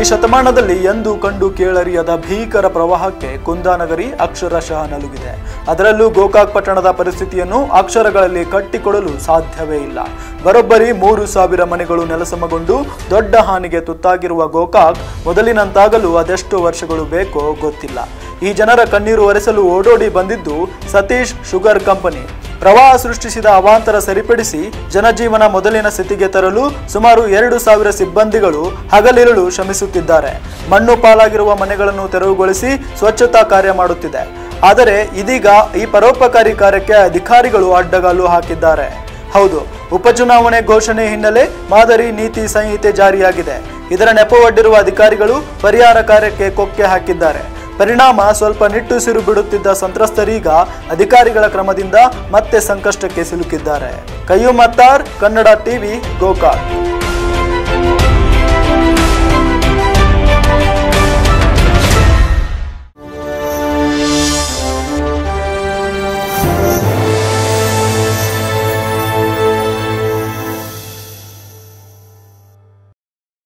ಶತಮಾನದಲ್ಲಿ ಎಂದೂ ಕಂಡು ಕೇಳರಿಯದ ಭೀಕರ ಪ್ರವಾಹಕ್ಕೆ ಕುಂದಾನಗರಿ ಅಕ್ಷರಶಃ ನಲುಗಿದೆ ಅದರಲ್ಲೂ ಗೋಕಾಕ್ ಪಟ್ಟಣದ ಪರಿಸ್ಥಿತಿಯನ್ನು ಅಕ್ಷರಗಳಲ್ಲಿ ಕಟ್ಟಿಕೊಡಲು ಸಾಧ್ಯವೇ ಇಲ್ಲ ಬರೋಬ್ಬರಿ ಮೂರು ಸಾವಿರ ಮನೆಗಳು ನೆಲಸಮಗೊಂಡು ದೊಡ್ಡ ಹಾನಿಗೆ ತುತ್ತಾಗಿರುವ ಗೋಕಾಕ್ ಮೊದಲಿನಂತಾಗಲು ಅದೆಷ್ಟು ವರ್ಷಗಳು ಬೇಕೋ ಗೊತ್ತಿಲ್ಲ ಈ ಜನರ ಕಣ್ಣೀರು ಒರೆಸಲು ಓಡೋಡಿ ಬಂದಿದ್ದು ಸತೀಶ್ ಶುಗರ್ ಕಂಪನಿ ಪ್ರವಾಹ ಸೃಷ್ಟಿಸಿದ ಅವಾಂತರ ಸರಿಪಡಿಸಿ ಜನಜೀವನ ಮೊದಲಿನ ಸ್ಥಿತಿಗೆ ತರಲು ಸುಮಾರು ಎರಡು ಸಾವಿರ ಸಿಬ್ಬಂದಿಗಳು ಹಗಲಿರುಳು ಶ್ರಮಿಸುತ್ತಿದ್ದಾರೆ ಮಣ್ಣು ಪಾಲಾಗಿರುವ ಮನೆಗಳನ್ನು ತೆರವುಗೊಳಿಸಿ ಸ್ವಚ್ಛತಾ ಕಾರ್ಯ ಮಾಡುತ್ತಿದೆ ಆದರೆ ಇದೀಗ ಈ ಪರೋಪಕಾರಿ ಕಾರ್ಯಕ್ಕೆ ಅಧಿಕಾರಿಗಳು ಅಡ್ಡಗಾಲು ಹಾಕಿದ್ದಾರೆ ಹೌದು ಉಪಚುನಾವಣೆ ಘೋಷಣೆ ಹಿನ್ನೆಲೆ ಮಾದರಿ ನೀತಿ ಸಂಹಿತೆ ಜಾರಿಯಾಗಿದೆ ಇದರ ನೆಪವೊಡ್ಡಿರುವ ಅಧಿಕಾರಿಗಳು ಪರಿಹಾರ ಕಾರ್ಯಕ್ಕೆ ಕೊಕ್ಕೆ ಹಾಕಿದ್ದಾರೆ ಪರಿಣಾಮ ಸ್ವಲ್ಪ ನಿಟ್ಟುಸಿರು ಬಿಡುತ್ತಿದ್ದ ಸಂತ್ರಸ್ತರೀಗ ಅಧಿಕಾರಿಗಳ ಕ್ರಮದಿಂದ ಮತ್ತೆ ಸಂಕಷ್ಟಕ್ಕೆ ಸಿಲುಕಿದ್ದಾರೆ ಕಯ್ಯು ಮತ್ತಾರ್ ಕನ್ನಡ ಟಿವಿ ಗೋಕಾಕ್